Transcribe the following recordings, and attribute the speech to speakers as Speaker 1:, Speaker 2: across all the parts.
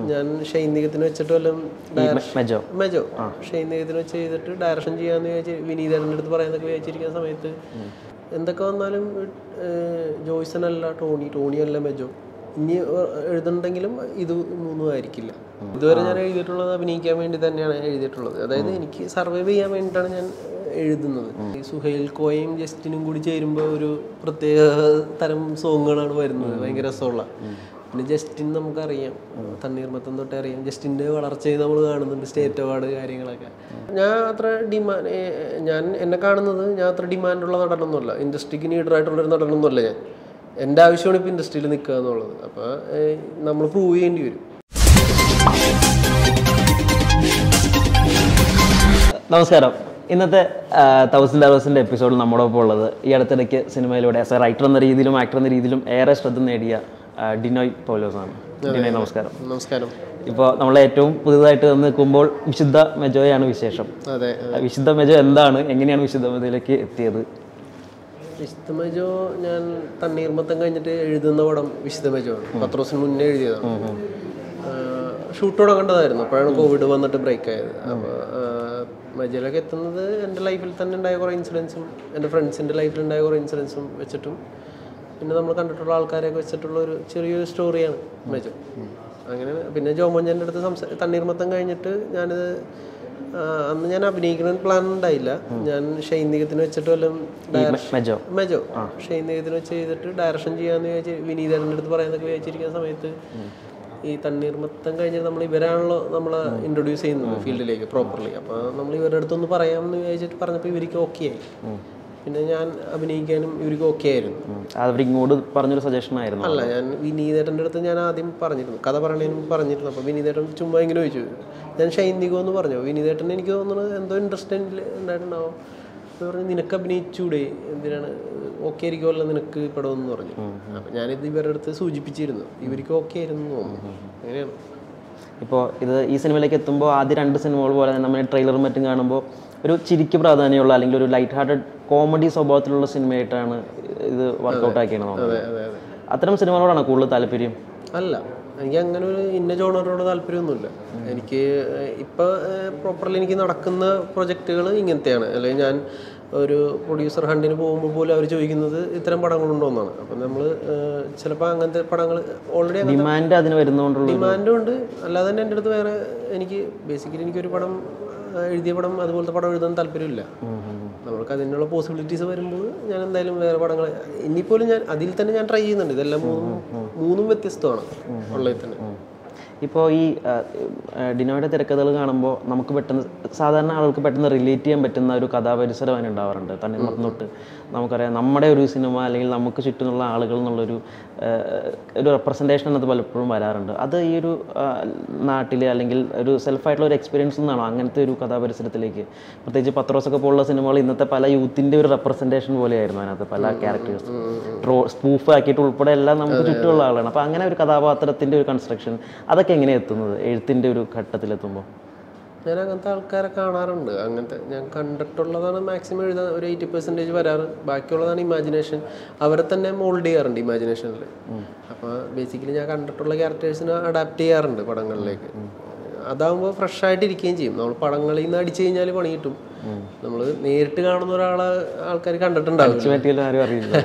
Speaker 1: ഞാൻ ഷൈനികത്തിന് വെച്ചിട്ട് വല്ലതും ഡയറക്ഷൻ
Speaker 2: മെജോ
Speaker 1: മെജോ ഷൈനികത്തിന് വെച്ച് ചെയ്തിട്ട് ഡയറക്ഷൻ ചെയ്യാന്ന് വിചാരിച്ച് വിനീതേട്ടൻ്റെ അടുത്ത് പറയാന്നൊക്കെ വിചാരിച്ചിരിക്കുന്ന സമയത്ത് എന്തൊക്കെ വന്നാലും ഏഹ്, ജോയ്സനല്ല ടോണി ടോണിയല്ല മെജോ ഇനി എഴുതുന്നുണ്ടെങ്കിലും ഇത് മൂന്നും ആയിരിക്കില്ല ഇതുവരെ ഞാൻ എഴുതിയിട്ടുള്ളത് അഭിനയിക്കാൻ വേണ്ടി തന്നെയാണ് എഴുതിയിട്ടുള്ളത് അതായത് എനിക്ക് സർവൈവ് ചെയ്യാൻ വേണ്ടിയിട്ടാണ് ഞാൻ എഴുതുന്നത് ഈ സുഹൈൽ കോയും ജസ്റ്റിനും കൂടി ചേരുമ്പോൾ ഒരു പ്രത്യേക തരം സോങ്ങുകളാണ് വരുന്നത് ഭയങ്കര രസമുള്ള പിന്നെ ജസ്റ്റിൻ നമുക്കറിയാം തണ്ണീർമത്തം തൊട്ടേ അറിയാം ജസ്റ്റിൻ്റെ വളർച്ചയും നമ്മൾ കാണുന്നുണ്ട് സ്റ്റേറ്റ് അവാർഡ് കാര്യങ്ങളൊക്കെ ഞാൻ അത്ര ഡിമാൻഡ് ഞാൻ എന്നെ കാണുന്നത് ഞാൻ അത്ര ഡിമാൻഡുള്ള നടനൊന്നുമല്ല ഇൻഡസ്ട്രിക്ക് നീഡറായിട്ടുള്ളൊരു നടനൊന്നുമല്ല ഞാൻ എൻ്റെ ആവശ്യമാണ് ഇപ്പോൾ ഇൻഡസ്ട്രിയിൽ നിൽക്കുക എന്നുള്ളത് അപ്പോൾ നമ്മൾ പ്രൂവ് ചെയ്യേണ്ടി വരും
Speaker 2: നമസ്കാരം ഇന്നത്തെ തൗസൻഡ് അവേഴ്സിൻ്റെ എപ്പിസോഡിൽ നമ്മോടൊപ്പം ഉള്ളത് ഈ അടുത്തിടയ്ക്ക് സിനിമയിലൂടെ ആസ് എ റൈറ്റർ എന്ന രീതിയിലും ആക്ടർ എന്ന രീതിയിലും ഏറെ ശ്രദ്ധ നേടിയ ആ, ഡിനോയ് പൗലോസാണ് ഡിനോയ് നമസ്കാരം
Speaker 1: നമസ്കാരം
Speaker 2: ഇപ്പോൾ നമ്മളെ ഏറ്റവും പുതുതായിട്ട് വന്ന് നിൽക്കുമ്പോൾ വിശുദ്ധ മെജോയാണ് വിശേഷം
Speaker 1: അതെ
Speaker 2: ആ, വിശുദ്ധ മെജോ എന്താണ് എങ്ങനെയാണ് വിശുദ്ധ മെജോയിലേക്ക് എത്തിയത്
Speaker 1: വിശുദ്ധമജോ ഞാൻ തണ്ണീർമത്തം കഴിഞ്ഞിട്ട് എഴുതുന്ന പടം വിശുദ്ധമജോ ആണ് പത്ത് ദിവസം മുന്നേ എഴുതിയതാണ് ഷൂട്ട് തുടങ്ങേണ്ടതായിരുന്നു അപ്പോഴാണ് കോവിഡ് വന്നിട്ട് ബ്രേക്ക് ആയത് അപ്പോൾ മജയിലൊക്കെ എത്തുന്നത് എൻ്റെ ലൈഫിൽ തന്നെ ഉണ്ടായ കുറേ ഇൻസിഡൻസും എൻ്റെ ഫ്രണ്ട്സിൻ്റെ ലൈഫിൽ ഉണ്ടായ കുറേ ഇൻസിഡൻസും വെച്ചിട്ടും പിന്നെ നമ്മൾ കണ്ടിട്ടുള്ള ആൾക്കാരെയൊക്കെ വെച്ചിട്ടുള്ള ഒരു ചെറിയൊരു സ്റ്റോറിയാണ് മജോ അങ്ങനെ പിന്നെ ജോമോഞ്ചൻ്റെ അടുത്ത് സംസാ തണ്ണീർമത്തം കഴിഞ്ഞിട്ട് ഞാനിത് ആ, അന്ന് ഞാൻ അഭിനയിക്കുന്ന പ്ലാൻ ഉണ്ടായില്ല ഞാൻ ഷൈനികത്തിന് വെച്ചിട്ട് വല്ലതും ഡയറക്ഷൻ
Speaker 2: മെജോ
Speaker 1: മെജോ ഷൈനികത്തിന് വെച്ച് ചെയ്തിട്ട് ഡയറക്ഷൻ ചെയ്യാന്ന് വിചാരിച്ച് വിനീതേട്ടൻ്റെ അടുത്ത് പറയാന്നൊക്കെ വിചാരിച്ചിരിക്കുന്ന സമയത്ത് ഈ തണ്ണീർമത്തം കഴിഞ്ഞ് നമ്മൾ ഇവരാണല്ലോ നമ്മളെ ഇൻട്രൊഡ്യൂസ് ചെയ്യുന്നത് ഫീൽഡിലേക്ക് പ്രോപ്പർലി അപ്പോൾ നമ്മൾ ഇവരുടെ അടുത്തൊന്ന് പറയാമെന്ന് വിചാരിച്ചിട്ട് പറഞ്ഞപ്പോൾ ഇവർക്ക് ഓക്കെ ആയി പിന്നെ ഞാൻ അഭിനയിക്കാനും ഇവർക്ക് ഓക്കെ ആയിരുന്നു
Speaker 2: അവർ ഇങ്ങോട്ട് പറഞ്ഞൊരു സജഷൻ ആയിരുന്നു
Speaker 1: അല്ല ഞാൻ വിനീതേട്ടൻ്റെ അടുത്ത് ഞാൻ ആദ്യം പറഞ്ഞിരുന്നു കഥ പറയണതിനും പറഞ്ഞിരുന്നു അപ്പോൾ വിനീതേട്ടൻ ചുമ്മാ ഇങ്ങനെ ചോദിച്ചു ഞാൻ ഷൈനികോ എന്ന് പറഞ്ഞു വിനീതേട്ടൻ എനിക്ക് തോന്നുന്നത് എന്തോ ഇൻട്രസ്റ്റ് ഉണ്ടായിട്ടുണ്ടാവും അപ്പോൾ പറഞ്ഞു നിനക്ക് അഭിനയിച്ചൂടെ എന്തിനാണ് ഓക്കെ ആയിരിക്കുമല്ലോ നിനക്ക് പടമെന്ന് പറഞ്ഞു അപ്പം ഞാനിത് ഇവരുടെ അടുത്ത് സൂചിപ്പിച്ചിരുന്നു ഇവർക്ക് ഓക്കെ ആയിരുന്നു എന്ന് തോന്നുന്നു അങ്ങനെയാണ്
Speaker 2: ഇപ്പോൾ ഇത് ഈ സിനിമയിലേക്ക് എത്തുമ്പോൾ ആദ്യ രണ്ട് സിനിമകൾ പോലെ തന്നെ നമ്മൾ ട്രെയിലറും മറ്റും കാണുമ്പോൾ ഒരു ചിരിക്ക് പ്രാധാന്യമുള്ള അല്ലെങ്കിൽ ഒരു ലൈറ്റ് ഹാർട്ടഡ് കോമഡി സ്വഭാവത്തിലുള്ള സിനിമയായിട്ടാണ് ഇത് വർക്കൗട്ട് ആക്കിയാണ് തോന്നുന്നത്
Speaker 1: അതെ അതെ
Speaker 2: അത്തരം സിനിമകളോടാണ് കൂടുതൽ താല്പര്യം
Speaker 1: അല്ല എനിക്ക് അങ്ങനെ ഒരു ഇന്ന ജോണറോട് താല്പര്യമൊന്നുമില്ല എനിക്ക് ഇപ്പോൾ പ്രോപ്പർലി എനിക്ക് നടക്കുന്ന പ്രൊജക്റ്റുകൾ ഇങ്ങനത്തെയാണ് അല്ലെങ്കിൽ ഞാൻ ഒരു പ്രൊഡ്യൂസർ ഹണ്ടിന് പോകുമ്പോൾ പോലും അവർ ചോദിക്കുന്നത് ഇത്തരം പടങ്ങളുണ്ടോ എന്നാണ് അപ്പം നമ്മൾ ചിലപ്പോൾ അങ്ങനത്തെ പടങ്ങൾ ഓൾറെഡി
Speaker 2: ഡിമാൻഡ് അതിന് വരുന്നതുകൊണ്ടുള്ള
Speaker 1: ഡിമാൻഡും ഉണ്ട് അല്ലാതെ തന്നെ എൻ്റെ അടുത്ത് വേറെ എനിക്ക് ബേസിക്കലി എനിക്കൊരു പടം ആ, എഴുതിയ പടം അതുപോലത്തെ പടം എഴുതാൻ താല്പര്യമില്ല നമ്മൾക്ക് അതിനുള്ള പോസിബിലിറ്റീസ് വരുമ്പോൾ ഞാൻ എന്തായാലും വേറെ പടങ്ങൾ ഇനിയിപ്പോലും ഞാൻ അതിൽ തന്നെ ഞാൻ ട്രൈ ചെയ്യുന്നുണ്ട് ഇതെല്ലാം മൂന്നും മൂന്നും വ്യത്യസ്തമാണ് ഉള്ളതിൽ തന്നെ
Speaker 2: ഇപ്പോൾ ഈ ആ, ആ, ഡിനോയുടെ തിരക്കഥകൾ കാണുമ്പോൾ നമുക്ക് പെട്ടെന്ന് സാധാരണ ആൾക്ക് പെട്ടെന്ന് റിലേറ്റ് ചെയ്യാൻ പറ്റുന്ന ഒരു കഥാപരിസരം അതിന് ഉണ്ടാവാറുണ്ട് തണ്ണിമത്തം തൊട്ട് നമുക്കറിയാം നമ്മുടെ ഒരു സിനിമ അല്ലെങ്കിൽ നമുക്ക് ചുറ്റുമുള്ള ആളുകൾ എന്നുള്ളൊരു ആ, ഒരു റെപ്രസെൻറ്റേഷൻ എന്നത് പലപ്പോഴും വരാറുണ്ട് അത് ഈ ഒരു നാട്ടിൽ അല്ലെങ്കിൽ ഒരു സെൽഫായിട്ടുള്ള ഒരു എക്സ്പീരിയൻസ് നിന്നാണോ അങ്ങനത്തെ ഒരു കഥാപരിസരത്തിലേക്ക് പ്രത്യേകിച്ച് പത്രോസൊക്കെ പോലുള്ള സിനിമകൾ ഇന്നത്തെ പല യൂത്തിൻ്റെ ഒരു റെപ്രസെൻറ്റേഷൻ പോലെയായിരുന്നു അതിനകത്ത് പല ക്യാരക്ടേഴ്സ് ട്രോ സ്പൂഫ് ആക്കിയിട്ട് ഉൾപ്പെടെ എല്ലാം നമുക്ക് ചുറ്റുമുള്ള ആളാണ് അപ്പോൾ അങ്ങനെ ഒരു കഥാപാത്രത്തിൻ്റെ ഒരു കൺസ്ട്രക്ഷൻ അതൊക്കെ എങ്ങനെയാണ് എത്തുന്നത് എഴുത്തിൻ്റെ ഒരു ഘട്ടത്തിലെത്തുമ്പോൾ
Speaker 1: ഞാൻ അങ്ങനത്തെ ആൾക്കാരെ കാണാറുണ്ട് അങ്ങനത്തെ ഞാൻ കണ്ടിട്ടുള്ളതാണ് മാക്സിമം എഴുതാൻ ഒരു എയ്റ്റി പെർസെൻറ്റേജ് വരാറ് ബാക്കിയുള്ളതാണ് ഇമാജിനേഷൻ അവരെ തന്നെ മോൾഡ് ചെയ്യാറുണ്ട് ഇമാജിനേഷനിൽ അപ്പോൾ ബേസിക്കലി ഞാൻ കണ്ടിട്ടുള്ള ക്യാരക്ടേഴ്സിനെ അഡാപ്റ്റ് ചെയ്യാറുണ്ട് പടങ്ങളിലേക്ക് അതാകുമ്പോൾ ഫ്രഷ് ആയിട്ട് ഇരിക്കുകയും ചെയ്യും നമ്മൾ പടങ്ങളിൽ നിന്ന് അടിച്ചു കഴിഞ്ഞാൽ പണി കിട്ടും നമ്മൾ നേരിട്ട് കാണുന്ന ഒരാളെ ആൾക്കാർ കണ്ടിട്ടുണ്ടാവില്ല
Speaker 2: പറ്റിയാലും ആരും അറിയില്ല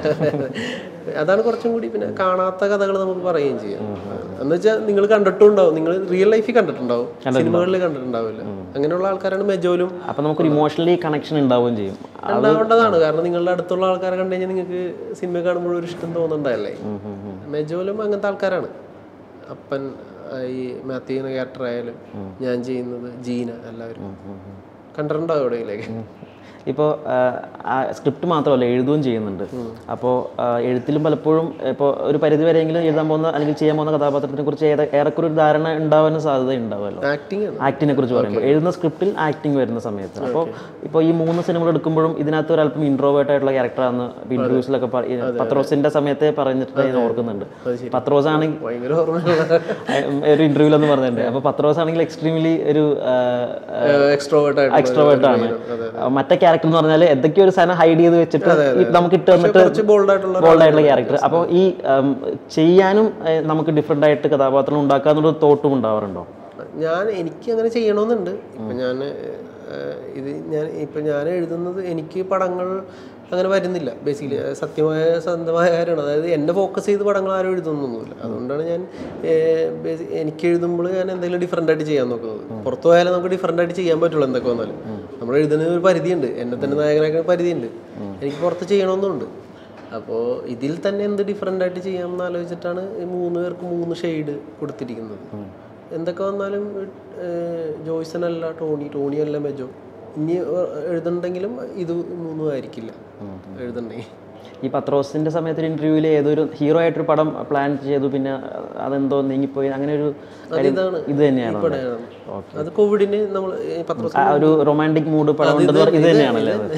Speaker 1: അതാണ് കുറച്ചും കൂടി പിന്നെ കാണാത്ത കഥകൾ നമുക്ക് പറയുകയും ചെയ്യാം എന്ന് വെച്ചാൽ നിങ്ങൾ കണ്ടിട്ടുണ്ടാവും നിങ്ങൾ റിയൽ ലൈഫിൽ കണ്ടിട്ടുണ്ടാവും സിനിമകളിൽ കണ്ടിട്ടുണ്ടാവില്ല അങ്ങനെയുള്ള ആൾക്കാരാണ് മെജോലും
Speaker 2: അപ്പോൾ നമുക്കൊരു ഇമോഷണലി കണക്ഷൻ ഉണ്ടാവുകയും ചെയ്യും
Speaker 1: ഉണ്ടാവേണ്ടതാണ് കാരണം നിങ്ങളുടെ അടുത്തുള്ള ആൾക്കാരെ കണ്ടു കഴിഞ്ഞാൽ നിങ്ങൾക്ക് സിനിമ കാണുമ്പോൾ ഒരു ഇഷ്ടം തോന്നുന്നുണ്ടല്ലേ മെജോലും അങ്ങനത്തെ ആൾക്കാരാണ് അപ്പൻ ആ, ഈ മാത്യു എന്ന ക്യാരക്ടർ ആയാലും ഞാൻ ചെയ്യുന്നത് ജീന എല്ലാവരും കണ്ടിട്ടുണ്ടാവും എവിടെയെങ്കിലേക്ക്
Speaker 2: ഇപ്പോൾ സ്ക്രിപ്റ്റ് മാത്രമല്ല എഴുതുകയും ചെയ്യുന്നുണ്ട് അപ്പോൾ എഴുത്തിലും പലപ്പോഴും ഇപ്പോൾ ഒരു പരിധി വരെയെങ്കിലും എഴുതാൻ പോകുന്ന അല്ലെങ്കിൽ ചെയ്യാൻ പോകുന്ന കഥാപാത്രത്തിനെ കുറിച്ച് ഏറെ ഏറെക്കുറെ ഒരു ധാരണ ഉണ്ടാവാനും സാധ്യത ഉണ്ടാവുമല്ലോ
Speaker 1: ആക്ടിങ് ആണ്
Speaker 2: ആക്ടിനെ കുറിച്ച് പറയുമ്പോൾ എഴുതുന്ന സ്ക്രിപ്റ്റിൽ ആക്ടിങ് വരുന്ന സമയത്ത് അപ്പോൾ ഇപ്പോൾ ഈ മൂന്ന് സിനിമകൾ എടുക്കുമ്പോഴും ഇതിനകത്ത് ഒരല്പം ഇൻട്രോവേർട്ട് ആയിട്ടുള്ള ക്യാരക്ടറാണ് ഇന്റർവ്യൂസിലൊക്കെ പത്രോസിന്റെ സമയത്തെ പറഞ്ഞിട്ട് ഞാൻ ഓർക്കുന്നുണ്ട് പത്രോസ് ആണെങ്കിൽ
Speaker 1: ഭയങ്കര ഓർമ്മയുള്ള
Speaker 2: ഒരു ഇന്റർവ്യൂലെന്ന് പറഞ്ഞിട്ടുണ്ട് അപ്പോൾ പത്രോസ് ആണെങ്കിൽ എക്സ്ട്രീംലി ഒരു
Speaker 1: എക്സ്ട്രോവേർട്ട് ആയിട്ട്
Speaker 2: എക്സ്ട്രോവേർട്ട് ആണ് മറ്റ് മറ്റേ ക്യാരക്ടർ എന്ന് പറഞ്ഞാൽ എന്തൊക്കെയോ ഒരു സാധനം ഹൈഡ് ചെയ്ത് വെച്ചിട്ട് ഈ നമുക്ക് ഇട്ട് വന്നിട്ട്
Speaker 1: കുറച്ച് ബോൾഡ് ആയിട്ടുള്ള
Speaker 2: ബോൾഡ് ആയിട്ടുള്ള ക്യാരക്ടർ അപ്പോൾ ഈ ഉം, ചെയ്യാനും ഏഹ്, നമുക്ക് ഡിഫറെൻ്റ് ആയിട്ട് കഥാപാത്രം ഉണ്ടാക്കാന്നുള്ള തോട്ടും ഉണ്ടാവാറുണ്ടോ
Speaker 1: ഞാൻ എനിക്ക് അങ്ങനെ ചെയ്യണമെന്നുണ്ട് ഇപ്പം ഞാൻ ഏഹ്, ഇത് ഞാൻ ഇപ്പം ഞാൻ എഴുതുന്നത് എനിക്ക് പടങ്ങൾ അങ്ങനെ വരുന്നില്ല ബേസിക്കലി സത്യമായ സ്വന്തമായ കാര്യമാണ് അതായത് എന്നെ ഫോക്കസ് ചെയ്ത് പടങ്ങൾ ആരും എഴുതുന്നൊന്നുമില്ല അതുകൊണ്ടാണ് ഞാൻ ഏഹ്, ബേസി- എനിക്ക് എഴുതുമ്പോൾ ഞാൻ എന്തെങ്കിലും ഡിഫറെൻ്റ് ആയിട്ട് ചെയ്യാൻ നോക്കുന്നത് പുറത്തു പോയാലും നമുക്ക് ഡിഫറെൻ്റ് ആയിട്ട് ചെയ്യാൻ പറ്റുള്ളൂ എന്തൊക്കെ വന്നാലും നമ്മൾ എഴുതുന്ന ഒരു പരിധിയുണ്ട് എന്നെ തന്നെ നായകനാക്കാൻ പരിധിയുണ്ട് എനിക്ക് പുറത്ത് ചെയ്യണമെന്നുണ്ട് അപ്പോൾ ഇതിൽ തന്നെ എന്ത് ഡിഫറെൻ്റ് ആയിട്ട് ചെയ്യാമെന്ന് ആലോചിച്ചിട്ടാണ് ഈ മൂന്ന് പേർക്ക് മൂന്ന് ഷെയ്ഡ് കൊടുത്തിരിക്കുന്നത് എന്തൊക്കെ വന്നാലും ഏഹ്, ജോയ്സൺ അല്ല ടോണി ടോണി അല്ല മെജോ ഇനി എഴുതണ്ടെങ്കിലും ഇത് മൂന്നും ആയിരിക്കില്ല എഴുതണ്ടെങ്കിൽ
Speaker 2: ഈ പത്രോസിന്റെ സമയത്ത് ഒരു ഇന്റർവ്യൂവിൽ ഏതൊരു ഹീറോ ആയിട്ടൊരു പടം പ്ലാൻ ചെയ്തു പിന്നെ അതെന്തോ നീങ്ങിപ്പോയി അങ്ങനെ ഒരു കാര്യം
Speaker 1: ഇതാണ്.
Speaker 2: ഇത് തന്നെയാണ്
Speaker 1: പടമാണ് അത് കോവിഡിന് നമ്മൾ പത്ര
Speaker 2: ആ ഒരു റൊമാൻറ്റിക് മൂഡ് പടം ഉണ്ടെന്ന് പറ- ഇത് തന്നെയാണല്ലേ അത്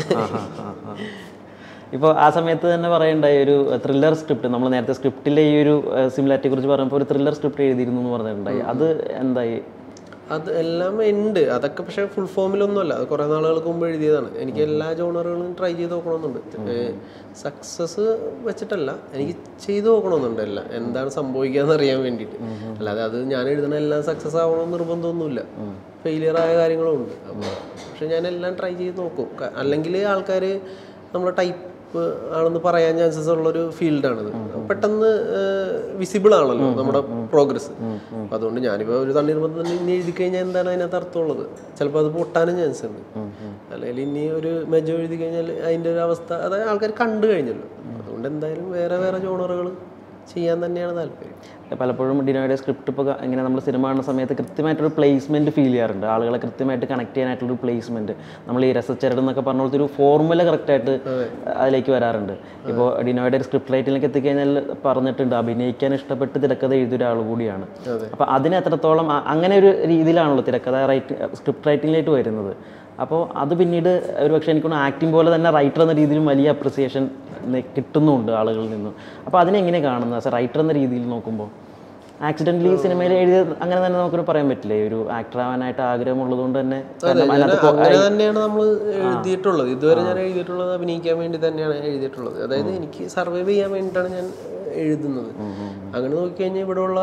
Speaker 2: ഇപ്പോൾ ആ സമയത്ത് തന്നെ പറയണ്ടായി ഒരു ത്രില്ലർ സ്ക്രിപ്റ്റ് നമ്മൾ നേരത്തെ സ്ക്രിപ്റ്റിലെ ഈ ഒരു സിമിലാരിറ്റിയെ കുറിച്ച് പറഞ്ഞപ്പോൾ ഒരു ത്രില്ലർ സ്ക്രിപ്റ്റ് എഴുതിയിരുന്നു എന്ന് പറഞ്ഞിട്ടുണ്ടായി അത് എന്തായി
Speaker 1: അത് എല്ലാം ഉണ്ട് അതൊക്കെ പക്ഷേ ഫുൾ ഫോമിലൊന്നുമല്ല അത് കുറേ നാളുകൾക്ക് മുമ്പ് എഴുതിയതാണ് എനിക്ക് എല്ലാ ജോണറുകളും ട്രൈ ചെയ്ത് നോക്കണമെന്നുണ്ട് സക്സസ് വെച്ചിട്ടല്ല എനിക്ക് ചെയ്ത് നോക്കണമെന്നുണ്ട് എല്ലാം എന്താണ് സംഭവിക്കാന്ന് അറിയാൻ വേണ്ടിയിട്ട് അല്ലാതെ അത് ഞാൻ എഴുതുന്ന എല്ലാം സക്സസ് ആവണമെന്ന് നിർബന്ധമൊന്നുമില്ല ഫെയിലിയർ ആയ കാര്യങ്ങളും ഉണ്ട് അപ്പോൾ പക്ഷെ ഞാൻ എല്ലാം ട്രൈ ചെയ്ത് നോക്കും അല്ലെങ്കിൽ ആൾക്കാർ നമ്മുടെ ടൈപ്പ് ആണെന്ന് പറയാൻ ചാൻസസ് ഉള്ളൊരു ഫീൽഡാണിത് പെട്ടെന്ന് വിസിബിൾ ആണല്ലോ നമ്മുടെ പ്രോഗ്രസ് അപ്പം അതുകൊണ്ട് ഞാനിപ്പോൾ ഒരു തണ്ണീർമത്തം തന്നെ ഇനി എഴുതി കഴിഞ്ഞാൽ എന്താണ് അതിനകത്ത് അർത്ഥമുള്ളത് ചിലപ്പോൾ അത് പൊട്ടാനും ചാൻസ് ഉണ്ട് അല്ലെങ്കിൽ ഇനി ഒരു മെജോ എഴുതി കഴിഞ്ഞാൽ അതിൻ്റെ ഒരു അവസ്ഥ അതായത് ആൾക്കാർ കണ്ടു കഴിഞ്ഞല്ലോ അതുകൊണ്ട് എന്തായാലും വേറെ വേറെ ജോണറുകൾ ചെയ്യാൻ തന്നെയാണ് താല്പര്യം
Speaker 2: പലപ്പോഴും ഡിനോയുടെ സ്ക്രിപ്റ്റ് ഇപ്പോൾ ഇങ്ങനെ നമ്മൾ സിനിമ കാണുന്ന സമയത്ത് കൃത്യമായിട്ടൊരു പ്ലേസ്മെന്റ് ഫീൽ ചെയ്യാറുണ്ട് ആളുകളെ കൃത്യമായിട്ട് കണക്ട് ചെയ്യാനായിട്ടുള്ളൊരു പ്ലേസ്മെന്റ് നമ്മൾ ഈ രസച്ചരട് എന്നൊക്കെ പറഞ്ഞ പോലത്തെ ഒരു ഫോർമുല കറക്റ്റായിട്ട് അതിലേക്ക് വരാറുണ്ട് ഇപ്പോൾ ഡിനോയുടെ ഒരു സ്ക്രിപ്റ്റ് റൈറ്റിലേക്ക് എത്തിക്കഴിഞ്ഞാൽ പറഞ്ഞിട്ടുണ്ട് അഭിനയിക്കാൻ ഇഷ്ടപ്പെട്ട് തിരക്കഥ എഴുതിയ ഒരാൾ കൂടിയാണ് അപ്പോൾ അതിന് എത്രത്തോളം അ- അങ്ങനെ ഒരു രീതിയിലാണല്ലോ തിരക്കഥ റൈറ്റ് സ്ക്രിപ്റ്റ് റൈറ്റിങ്ങിലേക്ക് വരുന്നത് അപ്പോൾ അത് പിന്നീട് ഒരു പക്ഷേ എനിക്കൊന്ന് ആക്ടിങ് പോലെ തന്നെ റൈറ്റർ എന്ന രീതിയിലും വലിയ അപ്രിസിയേഷൻ കിട്ടുന്നുണ്ട് ആളുകളിൽ നിന്നും അപ്പോൾ അതിനെങ്ങനെ കാണുന്നത് ആസ് എ റൈറ്റർ എന്ന രീതിയിൽ നോക്കുമ്പോൾ ആക്സിഡൻ്റലി സിനിമയിൽ എഴുതിയ അങ്ങനെ തന്നെ നമുക്കൊരു പറയാൻ പറ്റില്ലേ ഒരു ആക്ടർ ആവാനായിട്ട് ആഗ്രഹമുള്ളതുകൊണ്ട് തന്നെ കാരണം അതിനകത്ത് കൊ-
Speaker 1: അങ്ങനെ തന്നെയാണ് നമ്മൾ എഴുതിയിട്ടുള്ളത് ഇതുവരെ ഞാൻ എഴുതിയിട്ടുള്ളത് അഭിനയിക്കാൻ വേണ്ടി തന്നെയാണ് എഴുതിയിട്ടുള്ളത് അതായത് എനിക്ക് സർവൈവ് ചെയ്യാൻ വേണ്ടിയിട്ടാണ് ഞാൻ എഴുതുന്നത് അങ്ങനെ നോക്കിക്കഴിഞ്ഞാൽ ഇവിടെയുള്ള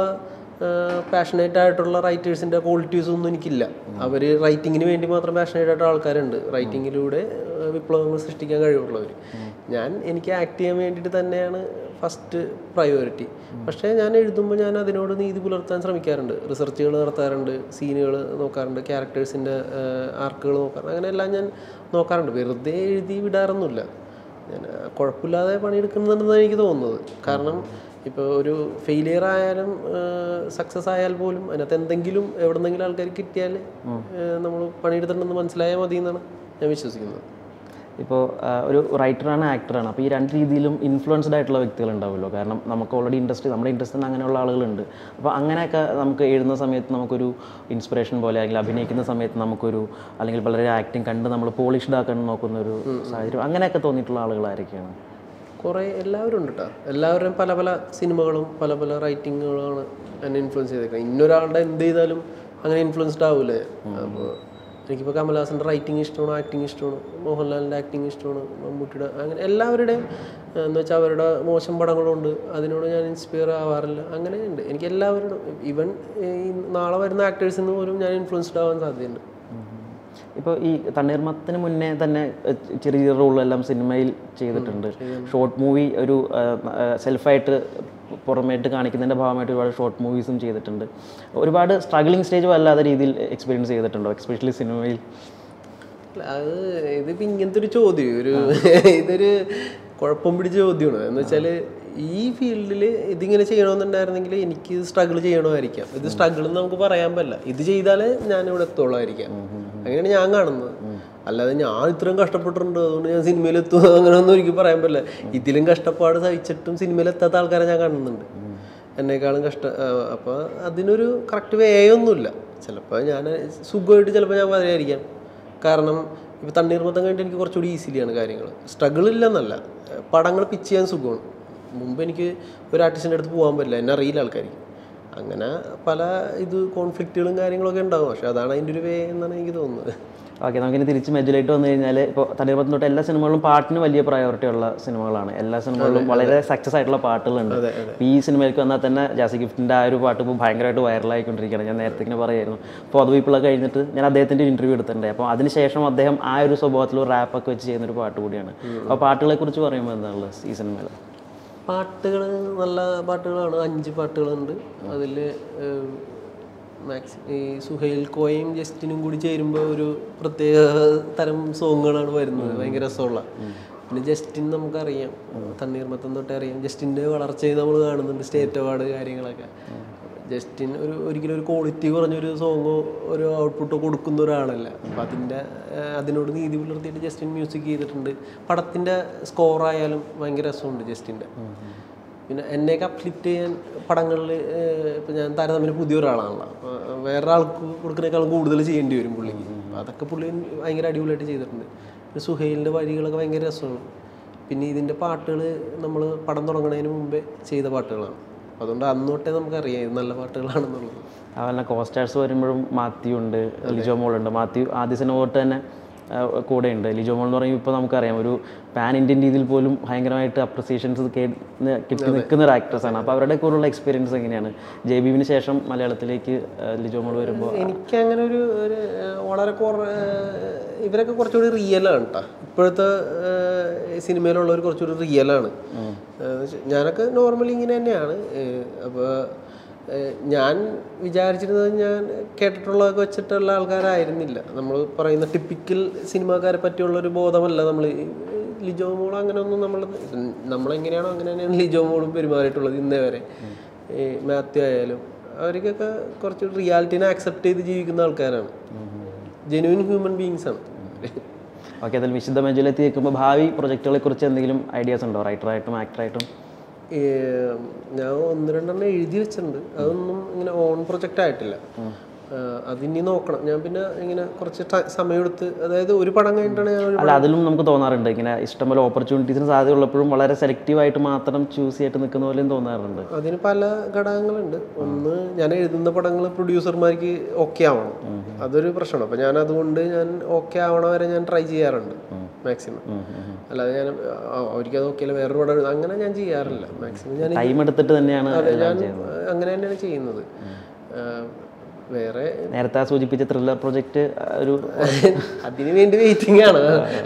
Speaker 1: പാഷനേറ്റ് ആയിട്ടുള്ള റൈറ്റേഴ്സിൻ്റെ ക്വാളിറ്റീസ് ഒന്നും എനിക്കില്ല അവർ റൈറ്റിങ്ങിന് വേണ്ടി മാത്രം പാഷനേറ്റ് ആയിട്ടുള്ള ആൾക്കാരുണ്ട് റൈറ്റിങ്ങിലൂടെ വിപ്ലവങ്ങൾ സൃഷ്ടിക്കാൻ കഴിവുള്ളവർ ഞാൻ എനിക്ക് ആക്ട് ചെയ്യാൻ വേണ്ടിയിട്ട് തന്നെയാണ് ഫസ്റ്റ് പ്രയോറിറ്റി പക്ഷേ ഞാൻ എഴുതുമ്പോൾ ഞാൻ അതിനോട് നീതി പുലർത്താൻ ശ്രമിക്കാറുണ്ട് റിസർച്ചുകൾ നടത്താറുണ്ട് സീനുകൾ നോക്കാറുണ്ട് ക്യാരക്ടേഴ്സിൻ്റെ ആർക്കുകൾ നോക്കാറുണ്ട് അങ്ങനെ എല്ലാം ഞാൻ നോക്കാറുണ്ട് വെറുതെ എഴുതി വിടാറൊന്നുമില്ല ഞാൻ ആ, കുഴപ്പമില്ലാതെ പണിയെടുക്കുന്നുണ്ടെന്നാണ് എനിക്ക് തോന്നുന്നത് കാരണം ഇപ്പോൾ ഒരു ഫെയിലിയർ ആയാലും സക്സസ് ആയാൽ പോലും അതിനകത്ത് എന്തെങ്കിലും എവിടെന്നെങ്കിലും ആൾക്കാർ കിട്ടിയാൽ നമ്മൾ പണിയെടുത്തിട്ടുണ്ടെന്ന് മനസ്സിലായാൽ മതി എന്നാണ് ഞാൻ വിശ്വസിക്കുന്നത്
Speaker 2: ഇപ്പോൾ ഒരു റൈറ്ററാണ് ആക്ടറാണ് അപ്പോൾ ഈ രണ്ട് രീതിയിലും ഇൻഫ്ലുവൻസ്ഡ് ആയിട്ടുള്ള വ്യക്തികൾ ഉണ്ടാവുമല്ലോ കാരണം നമുക്ക് ഓൾറെഡി ഇൻഡസ്ട്രി നമ്മുടെ ഇൻഡസ്ട്രിയിൽ അങ്ങനെയുള്ള ആളുകളുണ്ട് അപ്പോൾ അങ്ങനെയൊക്കെ നമുക്ക് എഴുതുന്ന സമയത്ത് നമുക്കൊരു ഇൻസ്പിറേഷൻ പോലെ അല്ലെങ്കിൽ അഭിനയിക്കുന്ന സമയത്ത് നമുക്കൊരു അല്ലെങ്കിൽ വളരെ ആക്ടിങ് കണ്ട് നമ്മൾ പോളിഷ്ഡ് ആക്കാൻ നോക്കുന്ന ഒരു സാഹചര്യം അങ്ങനെയൊക്കെ തോന്നിയിട്ടുള്ള ആളുകളായിരിക്കുകയാണ്
Speaker 1: കുറേ എല്ലാവരും ഉണ്ട് കേട്ടോ എല്ലാവരുടെയും പല പല സിനിമകളും പല പല റൈറ്റിങ്ങുകളാണ് എന്നെ ഇൻഫ്ലുവൻസ് ചെയ്തേക്കുന്നത് ഇന്നൊരാളുടെ എന്ത് ചെയ്താലും അങ്ങനെ ഇൻഫ്ലുവൻസ്ഡ് ആവൂലേ അപ്പോൾ എനിക്കിപ്പോൾ കമൽഹാസൻ്റെ റൈറ്റിംഗ് ഇഷ്ടമാണ് ആക്ടിങ് ഇഷ്ടമാണ് മോഹൻലാലിൻ്റെ ആക്ടിങ് ഇഷ്ടമാണ് മമ്മൂട്ടിയുടെ അങ്ങനെ എല്ലാവരുടെയും ഏഹ്, എന്ന് വെച്ചാൽ അവരുടെ മോശം പടങ്ങളുണ്ട് അതിനോട് ഞാൻ ഇൻസ്പയർ ആവാറില്ല അങ്ങനെയുണ്ട് എനിക്ക് എല്ലാവരോടും ഈവൻ ഈ നാളെ വരുന്ന ആക്ടേഴ്സിൽ നിന്ന് പോലും ഞാൻ ഇൻഫ്ലുവൻസ്ഡ് ആവാൻ സാധ്യതയുണ്ട്
Speaker 2: ഇപ്പോൾ ഈ തണ്ണീർമത്തിന് മുന്നേ തന്നെ എഹ്, ചെറിയ ചെറിയ റോളെല്ലാം സിനിമയിൽ ചെയ്തിട്ടുണ്ട് ഷോർട്ട് മൂവി ഒരു സെൽഫായിട്ട് പുറമേട്ട് കാണിക്കുന്നതിൻ്റെ ഭാഗമായിട്ട് ഒരുപാട് ഷോർട്ട് മൂവീസും ചെയ്തിട്ടുണ്ട് ഒരുപാട് സ്ട്രഗ്ലിംഗ് സ്റ്റേജ് അല്ലാത്ത രീതിയിൽ എക്സ്പീരിയൻസ് ചെയ്തിട്ടുണ്ടോ എക്സ്പെഷ്യലി സിനിമയിൽ
Speaker 1: അല്ല, അത് ഇതിപ്പോ ഇങ്ങനത്തെ ഒരു ചോദ്യം ഒരു ഇതൊരു കുഴപ്പം പിടിച്ച ചോദ്യമാണ് എന്ന് വെച്ചാൽ ഈ ഫീൽഡിൽ ഇതിങ്ങനെ ചെയ്യണമെന്നുണ്ടായിരുന്നെങ്കിൽ എനിക്ക് സ്ട്രഗിൾ ചെയ്യണമായിരിക്കാം ഇത് സ്ട്രഗിൾ എന്ന് നമുക്ക് പറയാൻ പറ്റില്ല ഇത് ചെയ്താലേ ഞാൻ ഇവിടെ എത്തുള്ളായിരിക്കാം അങ്ങനെയാണ് ഞാൻ കാണുന്നത് അല്ലാതെ ഞാൻ ഇത്രയും കഷ്ടപ്പെട്ടിട്ടുണ്ട് അതുകൊണ്ട് ഞാൻ സിനിമയിൽ എത്തും അങ്ങനെയൊന്നും എനിക്ക് പറയാൻ പറ്റില്ല ഇതിലും കഷ്ടപ്പാട് സഹിച്ചിട്ടും സിനിമയിൽ എത്താത്ത ആൾക്കാരെ ഞാൻ കാണുന്നുണ്ട് എന്നെക്കാളും കഷ്ട അപ്പോൾ അതിനൊരു കറക്റ്റ് വേ ഒന്നുമില്ല ചിലപ്പോൾ ഞാൻ സുഖമായിട്ട് ചിലപ്പോൾ ഞാൻ പറയായിരിക്കാം കാരണം ഇപ്പോൾ തണ്ണീർമത്തം കഴിഞ്ഞിട്ട് എനിക്ക് കുറച്ചുകൂടി ഈസിലിയാണ് കാര്യങ്ങൾ സ്ട്രഗിൾ ഇല്ലെന്നല്ല പടങ്ങൾ പിച്ച് ചെയ്യാൻ സുഖമാണ് മുമ്പ് എനിക്ക് ഒരു ആർട്ടിസ്റ്റിൻ്റെ അടുത്ത് പോകാൻ പറ്റില്ല എന്നെ അറിയില്ല ആൾക്കാർക്ക് അങ്ങനെ പല ഇത് കോൺഫ്ലിക്റ്റുകളും കാര്യങ്ങളൊക്കെ ഉണ്ടാവും പക്ഷെ അതാണ് അതിൻ്റെ ഒരു വേ എന്നാണ് എനിക്ക് തോന്നുന്നത്
Speaker 2: ഓക്കെ നമുക്കിനി തിരിച്ച് മെജുലേറ്റ് വന്നു കഴിഞ്ഞാൽ ഇപ്പോൾ തണ്ണീർമത്തം തൊട്ട് എല്ലാ സിനിമകളിലും പാട്ടിന് വലിയ പ്രയോറിറ്റി ഉള്ള സിനിമകളാണ് എല്ലാ സിനിമകളിലും വളരെ സക്സസ് ആയിട്ടുള്ള പാട്ടുകളുണ്ട് ഇപ്പൊ ഈ സിനിമയിലേക്ക് വന്നാൽ തന്നെ ജാസി ഗിഫ്റ്റിൻ്റെ ആ ഒരു പാട്ട് ഇപ്പോൾ ഭയങ്കരമായിട്ട് വൈറലായിക്കൊണ്ടിരിക്കുകയാണ് ഞാൻ നേരത്തെ ഇങ്ങനെ പറയായിരുന്നു അപ്പോൾ അത് ഇപ്പോൾ കഴിഞ്ഞിട്ട് ഞാൻ അദ്ദേഹത്തിൻ്റെ ഇൻ്റർവ്യൂ എടുത്തിട്ടുണ്ട് അപ്പോൾ അതിനുശേഷം അദ്ദേഹം ആ ഒരു സ്വഭാവത്തിൽ ഒരു റാപ്പൊക്കെ വെച്ച് ചെയ്യുന്ന ഒരു പാട്ട് കൂടിയാണ് അപ്പോൾ പാട്ടുകളെ കുറിച്ച് പറയുമ്പോൾ എന്താണുള്ളത് ഈ സിനിമയിൽ
Speaker 1: പാട്ടുകൾ നല്ല പാട്ടുകളാണ് അഞ്ച് പാട്ടുകളുണ്ട് അതിൽ മാക്സി ഈ സുഹൈൽ കോയും ജസ്റ്റിനും കൂടി ചേരുമ്പോൾ ഒരു പ്രത്യേക തരം സോങ്ങുകളാണ് വരുന്നത് ഭയങ്കര രസമുള്ള പിന്നെ ജസ്റ്റിൻ നമുക്കറിയാം തണ്ണീർമത്തം തൊട്ടേ അറിയാം ജസ്റ്റിൻ്റെ വളർച്ചയെ നമ്മൾ കാണുന്നുണ്ട് സ്റ്റേറ്റ് അവാർഡ് കാര്യങ്ങളൊക്കെ ജസ്റ്റിൻ ഒരു ഒരിക്കലും ഒരു ക്വാളിറ്റി കുറഞ്ഞൊരു സോങ്ങോ ഒരു ഔട്ട്പുട്ടോ കൊടുക്കുന്ന ഒരാളല്ല അപ്പം അതിൻ്റെ ഏഹ്, അതിനോട് നീതി പുലർത്തിയിട്ട് ജസ്റ്റിൻ മ്യൂസിക് ചെയ്തിട്ടുണ്ട് പടത്തിൻ്റെ സ്കോറായാലും ഭയങ്കര രസമുണ്ട് ജസ്റ്റിൻ്റെ പിന്നെ എന്നെയൊക്കെ അപ്ലിഫ്റ്റ് ചെയ്യാൻ പടങ്ങളിൽ ഇപ്പം ഞാൻ താരതമ്യേന പുതിയ ഒരാളാണല്ലോ അപ്പോൾ വേറെ ആൾക്ക് കൊടുക്കുന്നേക്കാളും കൂടുതൽ ചെയ്യേണ്ടി വരും പുള്ളിക്ക് അപ്പോൾ അതൊക്കെ പുള്ളി ഭയങ്കര അടിപൊളിയായിട്ട് ചെയ്തിട്ടുണ്ട് പിന്നെ സുഹൈലിൻ്റെ വരികളൊക്കെ ഭയങ്കര രസമാണ് പിന്നെ ഇതിൻ്റെ പാട്ടുകൾ നമ്മൾ പടം തുടങ്ങുന്നതിന് മുമ്പേ ചെയ്ത പാട്ടുകളാണ് അപ്പോൾ അതുകൊണ്ട് അന്ന് തൊട്ടേ നമുക്കറിയാം ഇത് നല്ല പാട്ടുകളാണെന്നുള്ളത്
Speaker 2: അതുപോലെ കോസ്റ്റാർസ് വരുമ്പോഴും മാത്യു ഉണ്ട് ലിജോ മോൾ ഉണ്ട് മാത്യു ആദ്യ സിനിമ തൊട്ട് തന്നെ ആ, കൂടെ ഉണ്ട് ലിജോ മോൾ എന്ന് പറയുമ്പോൾ ഇപ്പോൾ നമുക്കറിയാം ഒരു പാൻ ഇന്ത്യൻ രീതിയിൽ പോലും ഭയങ്കരമായിട്ട് അപ്രിസിയേഷൻസ് കിട്ടി നിൽക്കുന്ന ഒരു ആക്ട്രസ് ആണ് അപ്പോൾ അവരുടെ കൂടെയുള്ള എക്സ്പീരിയൻസ് എങ്ങനെയാണ് ജെ ബിവിന് ശേഷം മലയാളത്തിലേക്ക് ആ, ലിജോ മോൾ വരുമ്പോൾ
Speaker 1: എനിക്ക് അങ്ങനെ ഒരു ഒരു ഏഹ്, വളരെ കുറ ഏഹ്, ഇവരൊക്കെ കുറച്ചുകൂടി റിയലാണ് കേട്ടോ ഇപ്പോഴത്തെ ഏഹ്, സിനിമയിലുള്ളവർ കുറച്ചുകൂടി റിയലാണ് ഞാനൊക്കെ നോർമലി ഇങ്ങനെ തന്നെയാണ് അപ്പോൾ ഞാൻ വിചാരിച്ചിരുന്നത് ഞാൻ കേട്ടിട്ടുള്ളതൊക്കെ വെച്ചിട്ടുള്ള ആൾക്കാരായിരുന്നില്ല നമ്മൾ പറയുന്ന ടിപ്പിക്കൽ സിനിമാക്കാരെ പറ്റിയുള്ള ഒരു ബോധമല്ല നമ്മൾ ലിജോ മോൾ അങ്ങനെ ഒന്നും നമ്മൾ നമ്മളെങ്ങനെയാണോ അങ്ങനെ തന്നെയാണ് ലിജോ മോളും പെരുമാറിയിട്ടുള്ളത് ഇന്നേ വരെ ഈ മാത്യു ആയാലും അവർക്കൊക്കെ കുറച്ച് റിയാലിറ്റിനെ ആക്സെപ്റ്റ് ചെയ്ത് ജീവിക്കുന്ന ആൾക്കാരാണ് ജെനുവിൻ ഹ്യൂമൻ ബീങ്സ് ആണ്
Speaker 2: ഓക്കെ അതിൽ വിശുദ്ധ മെജുലെത്തി നിൽക്കുമ്പോൾ ഭാവി പ്രൊജക്റ്റുകളെ കുറിച്ച് എന്തെങ്കിലും ഐഡിയാസ് ഉണ്ടോ റൈറ്ററായിട്ടും ആക്ടറായിട്ടും
Speaker 1: ഈ, ഞാൻ ഒന്ന് രണ്ടെണ്ണം എഴുതി വെച്ചിട്ടുണ്ട് അതൊന്നും ഇങ്ങനെ ഓൺ പ്രൊജക്റ്റ് ആയിട്ടില്ല ആ, അതിനി നോക്കണം ഞാൻ പിന്നെ ഇങ്ങനെ കുറച്ച് ട- സമയമെടുത്ത് അതായത് ഒരു പടം കഴിഞ്ഞിട്ടാണ് ഞാൻ ഒരു
Speaker 2: അല്ല അതിലും നമുക്ക് തോന്നാറുണ്ട് ഇങ്ങനെ ഇഷ്ടംപോലെ ഓപ്പർച്യൂണിറ്റീസിന് സാധ്യത ഉള്ളപ്പോഴും വളരെ സെലക്റ്റീവായിട്ട് മാത്രം ചൂസ് ചെയ്തിട്ട് നിൽക്കുന്ന പോലെയും തോന്നാറുണ്ട്
Speaker 1: അതിന് പല ഘടകങ്ങളുണ്ട് ഒന്ന് ഞാൻ എഴുതുന്ന പടങ്ങൾ പ്രൊഡ്യൂസർമാർക്ക് ഓക്കെ ആവണം അതൊരു പ്രശ്നമാണ് അപ്പം ഞാൻ അതുകൊണ്ട് ഞാൻ ഓക്കെ ആവണ വരെ ഞാൻ ട്രൈ ചെയ്യാറുണ്ട് മാക്സിമം അല്ലാതെ ഞാൻ ആ, അവർക്കത് ഓക്കെ അല്ല വേറൊരു പടം എഴുതാം. അങ്ങനെ ഞാൻ ചെയ്യാറില്ല മാക്സിമം ഞാൻ
Speaker 2: ടൈം എടുത്തിട്ട് തന്നെയാണ് എല്ലാം
Speaker 1: ഞാൻ
Speaker 2: ചെയ്യുന്നത്
Speaker 1: അങ്ങനെ തന്നെയാണ് ചെയ്യുന്നത് ആ, വേറെ
Speaker 2: നേരത്തെ ആ സൂചിപ്പിച്ച ത്രില്ലർ പ്രൊജക്റ്റ് ഒരു
Speaker 1: അതിന് വേണ്ടി വെയിറ്റിംഗ് ആണ്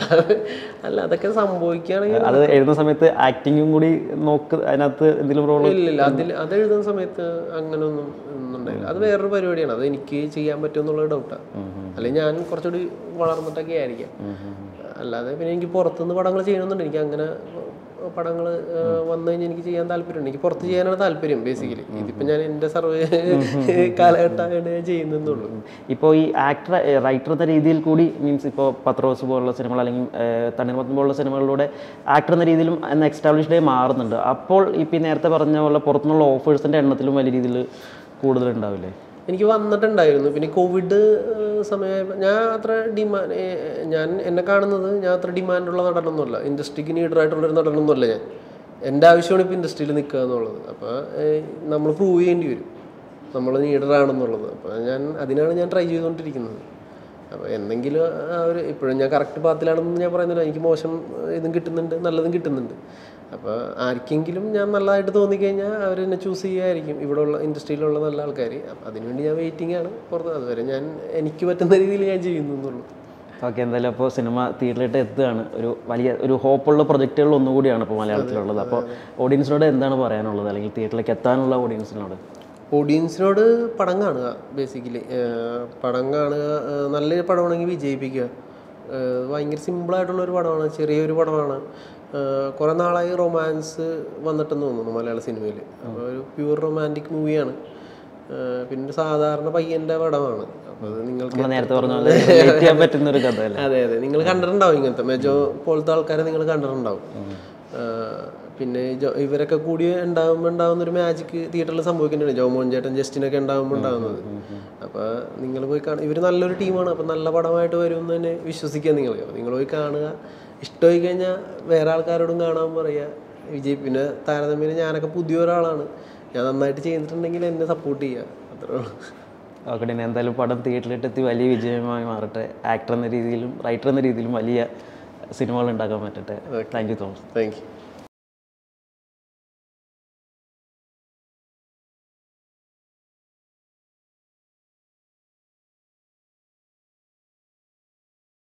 Speaker 1: അല്ല അതൊക്കെ സംഭവിക്കുകയാണെങ്കിൽ
Speaker 2: അത് എഴുതുന്ന സമയത്ത് ആക്ടിങ്ങും കൂടി നോക്ക് അതിനകത്ത് എന്തെങ്കിലും റോൾ
Speaker 1: ഇല്ലില്ല അതിൽ അത് എഴുതുന്ന സമയത്ത് അങ്ങനെ ഒന്നും ഒന്നും ഉണ്ടായില്ല അത് വേറൊരു പരിപാടിയാണ് അത് എനിക്ക് ചെയ്യാൻ പറ്റുമെന്നുള്ള ഡൗട്ടാണ് അല്ലെങ്കിൽ ഞാൻ കുറച്ചുകൂടി വളർന്നിട്ടൊക്കെ ആയിരിക്കാം അല്ലാതെ പിന്നെ എനിക്ക് പുറത്തുനിന്ന് പടങ്ങൾ ചെയ്യണമെന്നുണ്ട് എനിക്ക് അങ്ങനെ പടങ്ങൾ വന്നു കഴിഞ്ഞാൽ എനിക്ക് ചെയ്യാൻ താല്പര്യമുണ്ട് എനിക്ക് പുറത്ത് ചെയ്യാനാണ് താല്പര്യം ബേസിക്കലി ഇതിപ്പോൾ ഞാൻ എൻ്റെ സർവേ കാലഘട്ടമായിട്ട് ഞാൻ ചെയ്യുന്നതെന്നുള്ളൂ
Speaker 2: ഇപ്പോൾ ഈ ആക്ടർ റൈറ്റർ എന്ന രീതിയിൽ കൂടി മീൻസ് ഇപ്പോൾ പത്രോസ് പോലുള്ള സിനിമകൾ അല്ലെങ്കിൽ തണ്ണിമത്തം പോലുള്ള സിനിമകളിലൂടെ ആക്ടർ എന്ന രീതിയിലും എന്ന എക്സ്റ്റാബ്ലിഷ്ഡ് ആയി മാറുന്നുണ്ട് അപ്പോൾ ഇപ്പോൾ ഈ നേരത്തെ പറഞ്ഞ പോലെ പുറത്തുനിന്നുള്ള ഓഫേഴ്സിൻ്റെ എണ്ണത്തിലും വലിയ രീതിയിൽ കൂടുതലുണ്ടാവില്ലേ
Speaker 1: എനിക്ക് വന്നിട്ടുണ്ടായിരുന്നു പിന്നെ കോവിഡ് സമയമായപ്പോൾ ഞാൻ അത്ര ഡിമാൻഡ് ഞാൻ എന്നെ കാണുന്നത് ഞാൻ അത്ര ഡിമാൻഡുള്ള നടനൊന്നുമല്ല ഇൻഡസ്ട്രിക്ക് നീഡറായിട്ടുള്ളൊരു നടനൊന്നുമല്ല ഞാൻ എൻ്റെ ആവശ്യമാണ് ഇപ്പോൾ ഇൻഡസ്ട്രിയിൽ നിൽക്കുക എന്നുള്ളത് അപ്പോൾ നമ്മൾ പ്രൂവ് ചെയ്യേണ്ടി വരും നമ്മൾ നീഡറാണെന്നുള്ളത് അപ്പോൾ ഞാൻ അതിനാണ് ഞാൻ ട്രൈ ചെയ്തുകൊണ്ടിരിക്കുന്നത് അപ്പോൾ എന്തെങ്കിലും ആ ഒരു ഇപ്പോഴും ഞാൻ കറക്റ്റ് പാത്തിലാണെന്ന് ഞാൻ പറയുന്നില്ല എനിക്ക് മോശം ഇതും കിട്ടുന്നുണ്ട് നല്ലതും കിട്ടുന്നുണ്ട് അപ്പോൾ ആർക്കെങ്കിലും ഞാൻ നല്ലതായിട്ട് തോന്നിക്കഴിഞ്ഞാൽ അവർ എന്നെ ചൂസ് ചെയ്യുമായിരിക്കും ഇവിടെയുള്ള ഇൻഡസ്ട്രിയിലുള്ള നല്ല ആൾക്കാർ അപ്പം അതിനുവേണ്ടി ഞാൻ വെയിറ്റിംഗ് ആണ് പുറത്ത് അതുവരെ ഞാൻ എനിക്ക് പറ്റുന്ന രീതിയിൽ ഞാൻ ചെയ്യുന്നു എന്നുള്ളൂ
Speaker 2: ഓക്കെ എന്തായാലും അപ്പോൾ സിനിമ തിയേറ്ററിലിട്ട് എത്തുകയാണ് ഒരു വലിയ ഒരു ഹോപ്പുള്ള പ്രൊജക്റ്റുകൾ ഒന്നുകൂടിയാണ് ഇപ്പോൾ മലയാളത്തിലുള്ളത് അപ്പോൾ ഓഡിയൻസിനോട് എന്താണ് പറയാനുള്ളത് അല്ലെങ്കിൽ തിയേറ്ററിലേക്ക് എത്താനുള്ള ഓഡിയൻസിനോട്
Speaker 1: ഓഡിയൻസിനോട് പടം കാണുക ബേസിക്കലി പടം കാണുക ഏഹ് നല്ലൊരു പടമാണെങ്കിൽ വിജയിപ്പിക്കുക ഏഹ് ഭയങ്കര സിമ്പിളായിട്ടുള്ള ഒരു പടമാണ് ചെറിയൊരു പടമാണ് ഏഹ് കുറേ നാളായി റൊമാൻസ് വന്നിട്ടെന്ന് തോന്നുന്നു മലയാള സിനിമയിൽ അപ്പോൾ ഒരു പ്യൂർ റൊമാൻറ്റിക് മൂവിയാണ് പിന്നെ ഒരു സാധാരണ പയ്യൻ്റെ പടമാണ് അപ്പോൾ അത് നിങ്ങൾക്ക്
Speaker 2: നമ്മൾ നേരത്തെ പറഞ്ഞ പോലെ relate ചെയ്യാൻ പറ്റുന്ന ഒരു കഥ അല്ലേ
Speaker 1: അതെ അതെ നിങ്ങൾ കണ്ടിട്ടുണ്ടാവും ഇങ്ങനത്തെ മെജോ പോലത്തെ ആൾക്കാരെ നിങ്ങൾ കണ്ടിട്ടുണ്ടാവും ആ, പിന്നെ ഈ ജോ- ഇവരൊക്കെ കൂടി ഉണ്ടാകുമ്പോൾ ഉണ്ടാകുന്ന ഒരു മാജിക് തിയേറ്ററിൽ സംഭവിക്കുന്നുണ്ട് ജോമോൻ ചേട്ടൻ ജസ്റ്റിനൊക്കെ ഉണ്ടാകുമ്പോൾ ഉണ്ടാകുന്നത് അപ്പോൾ നിങ്ങൾ പോയി കാണുക ഇവർ നല്ലൊരു ടീമാണ് അപ്പോൾ നല്ല പടമായിട്ട് വരും എന്ന് തന്നെ വിശ്വസിക്കുക നിങ്ങൾ അപ്പോൾ നിങ്ങൾ പോയി കാണുക ഇഷ്ടമായി കഴിഞ്ഞാൽ വേറെ ആൾക്കാരോടും കാണാൻ പറയുക വിജയ് പിന്നെ താരതമ്യേന ഞാനൊക്കെ പുതിയ ഒരാളാണ് ഞാൻ നന്നായിട്ട് ചെയ്തിട്ടുണ്ടെങ്കിൽ എന്നെ സപ്പോർട്ട് ചെയ്യുക അത്രേ ഉള്ളൂ
Speaker 2: ഓക്കെ ഡിനോ എന്തായാലും പടം തിയേറ്ററിലെത്തി വലിയ വിജയമായി മാറട്ടെ ആക്ടർ എന്ന രീതിയിലും റൈറ്റർ എന്ന രീതിയിലും വലിയ സിനിമകൾ ഉണ്ടാക്കാൻ പറ്റട്ടെ thank you Thomas
Speaker 1: thank U